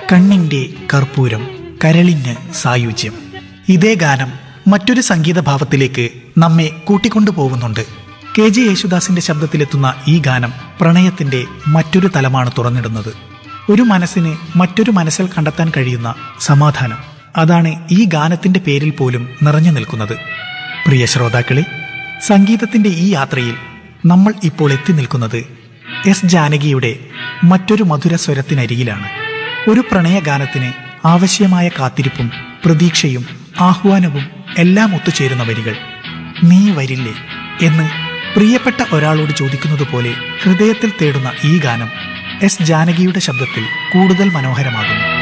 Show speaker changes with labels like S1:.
S1: കണ്ണിന്റെ കർപ്പൂരം കരളിന് സായുജ്യം ഇതേ ഗാനം മറ്റൊരു സംഗീത ഭാവത്തിലേക്ക് നമ്മെ കൂട്ടിക്കൊണ്ടുപോകുന്നുണ്ട് കെ ജെ യേശുദാസിന്റെ ശബ്ദത്തിലെത്തുന്ന ഈ ഗാനം പ്രണയത്തിന്റെ മറ്റൊരു തലമാണ് തുറന്നിടുന്നത് ഒരു മനസ്സിന് മറ്റൊരു മനസ്സിൽ കണ്ടെത്താൻ കഴിയുന്ന സമാധാനം അതാണ് ഈ ഗാനത്തിന്റെ പേരിൽ പോലും നിറഞ്ഞു നിൽക്കുന്നത് പ്രിയ ശ്രോതാക്കളെ സംഗീതത്തിന്റെ ഈ യാത്രയിൽ നമ്മൾ ഇപ്പോൾ എത്തി നിൽക്കുന്നത് എസ് ജാനകിയുടെ മറ്റൊരു മധുര സ്വരത്തിനരികിലാണ് ഒരു പ്രണയഗാനത്തിന് ആവശ്യമായ കാത്തിരിപ്പും പ്രതീക്ഷയും ആഹ്വാനവും എല്ലാം ഒത്തുചേരുന്ന വരികൾ നീ വരില്ലേ എന്ന് പ്രിയപ്പെട്ട ഒരാളോട് ചോദിക്കുന്നത് പോലെ ഹൃദയത്തിൽ തേടുന്ന ഈ ഗാനം എസ് ജാനകിയുടെ ശബ്ദത്തിൽ കൂടുതൽ മനോഹരമാകുന്നു